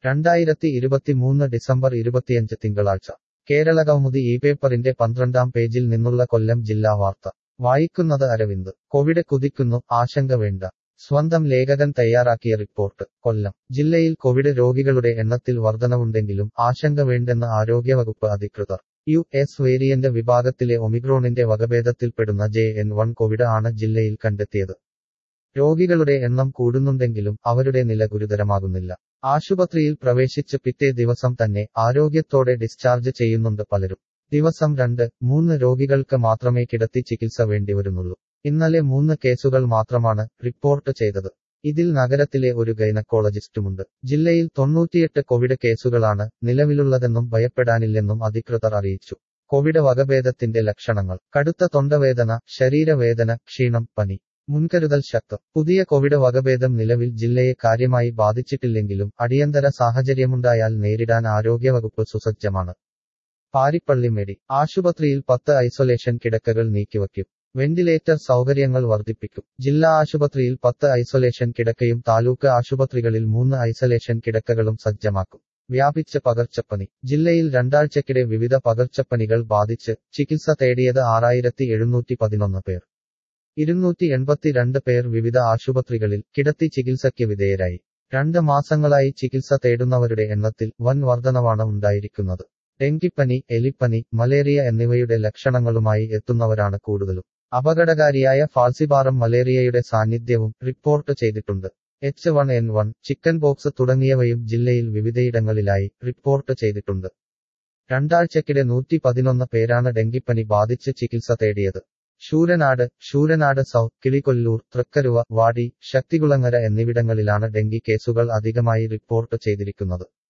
രണ്ടായിരത്തി ഇരുപത്തിമൂന്ന് ഡിസംബർ ഇരുപത്തിയഞ്ച് തിങ്കളാഴ്ച കേരള കൗമുദി ഈ പേപ്പറിന്റെ പന്ത്രണ്ടാം പേജിൽ നിന്നുള്ള കൊല്ലം ജില്ലാ വാർത്ത വായിക്കുന്നത് അരവിന്ദ് കോവിഡ് കുതിക്കുന്നു ആശങ്ക വേണ്ട സ്വന്തം ലേഖകൻ തയ്യാറാക്കിയ റിപ്പോർട്ട് കൊല്ലം ജില്ലയിൽ കോവിഡ് രോഗികളുടെ എണ്ണത്തിൽ വർധനവുണ്ടെങ്കിലും ആശങ്ക വേണ്ടെന്ന് ആരോഗ്യവകുപ്പ് അധികൃതർ യു എസ് വേരിയന്റ് വിഭാഗത്തിലെ ഒമിക്രോണിന്റെ വകഭേദത്തിൽപ്പെടുന്ന ജെ എൻ വൺ കോവിഡ് ആണ് ജില്ലയിൽ കണ്ടെത്തിയത് രോഗികളുടെ എണ്ണം കൂടുന്നുണ്ടെങ്കിലും അവരുടെ നില ഗുരുതരമാകുന്നില്ല ആശുപത്രിയിൽ പ്രവേശിച്ച് പിറ്റേ ദിവസം തന്നെ ആരോഗ്യത്തോടെ ഡിസ്ചാർജ് ചെയ്യുന്നുണ്ട് പലരും ദിവസം രണ്ട് മൂന്ന് രോഗികൾക്ക് മാത്രമേ കിടത്തി ചികിത്സ വേണ്ടിവരുന്നുള്ളൂ ഇന്നലെ മൂന്ന് കേസുകൾ മാത്രമാണ് റിപ്പോർട്ട് ചെയ്തത് ഇതിൽ നഗരത്തിലെ ഒരു ഗൈനക്കോളജിസ്റ്റുമുണ്ട് ജില്ലയിൽ തൊണ്ണൂറ്റിയെട്ട് കോവിഡ് കേസുകളാണ് നിലവിലുള്ളതെന്നും ഭയപ്പെടാനില്ലെന്നും അധികൃതർ അറിയിച്ചു കോവിഡ് വകഭേദത്തിന്റെ ലക്ഷണങ്ങൾ കടുത്ത തൊണ്ടവേദന ശരീരവേദന ക്ഷീണം പനി മുൻകരുതൽ ശക്തം പുതിയ കോവിഡ് വകഭേദം നിലവിൽ ജില്ലയെ കാര്യമായി ബാധിച്ചിട്ടില്ലെങ്കിലും അടിയന്തര സാഹചര്യമുണ്ടായാൽ നേരിടാൻ ആരോഗ്യവകുപ്പ് സുസജ്ജമാണ് പാരിപ്പള്ളി മെഡി ആശുപത്രിയിൽ പത്ത് ഐസൊലേഷൻ കിടക്കകൾ നീക്കിവയ്ക്കും വെന്റിലേറ്റർ സൗകര്യങ്ങൾ വർദ്ധിപ്പിക്കും ജില്ലാ ആശുപത്രിയിൽ പത്ത് ഐസൊലേഷൻ കിടക്കയും താലൂക്ക് ആശുപത്രികളിൽ മൂന്ന് ഐസൊലേഷൻ കിടക്കകളും സജ്ജമാക്കും വ്യാപിച്ച പകർച്ചപ്പനി ജില്ലയിൽ രണ്ടാഴ്ചക്കിടെ വിവിധ പകർച്ചപ്പനികൾ ബാധിച്ച് ചികിത്സ തേടിയത് ആറായിരത്തി എഴുന്നൂറ്റി പതിനൊന്ന് പേർ ഇരുന്നൂറ്റി എൺപത്തിരണ്ട് പേർ വിവിധ ആശുപത്രികളിൽ കിടത്തി ചികിത്സയ്ക്ക് വിധേയരായി രണ്ട് മാസങ്ങളായി ചികിത്സ തേടുന്നവരുടെ എണ്ണത്തിൽ വൻ വർധനവാണ് ഉണ്ടായിരിക്കുന്നത് ഡെങ്കിപ്പനി എലിപ്പനി മലേറിയ എന്നിവയുടെ ലക്ഷണങ്ങളുമായി എത്തുന്നവരാണ് കൂടുതലും അപകടകാരിയായ ഫാൾസിബാറം മലേറിയയുടെ സാന്നിധ്യവും റിപ്പോർട്ട് ചെയ്തിട്ടുണ്ട് H one N one chicken pox തുടങ്ങിയവയും ജില്ലയിൽ വിവിധയിടങ്ങളിലായി റിപ്പോർട്ട് ചെയ്തിട്ടുണ്ട് രണ്ടാഴ്ചക്കിടെ നൂറ്റി പതിനൊന്ന് പേരാണ് ഡെങ്കിപ്പനി ബാധിച്ച് ചികിത്സ തേടിയത് ശൂരനാട് ശൂരനാട് സൗത്ത് കിളികൊല്ലൂർ തൃക്കരുവ വാടി ശക്തികുളങ്ങര എന്നിവിടങ്ങളിലാണ് ഡെങ്കി കേസുകൾ അധികമായി റിപ്പോർട്ട് ചെയ്തിരിക്കുന്നത്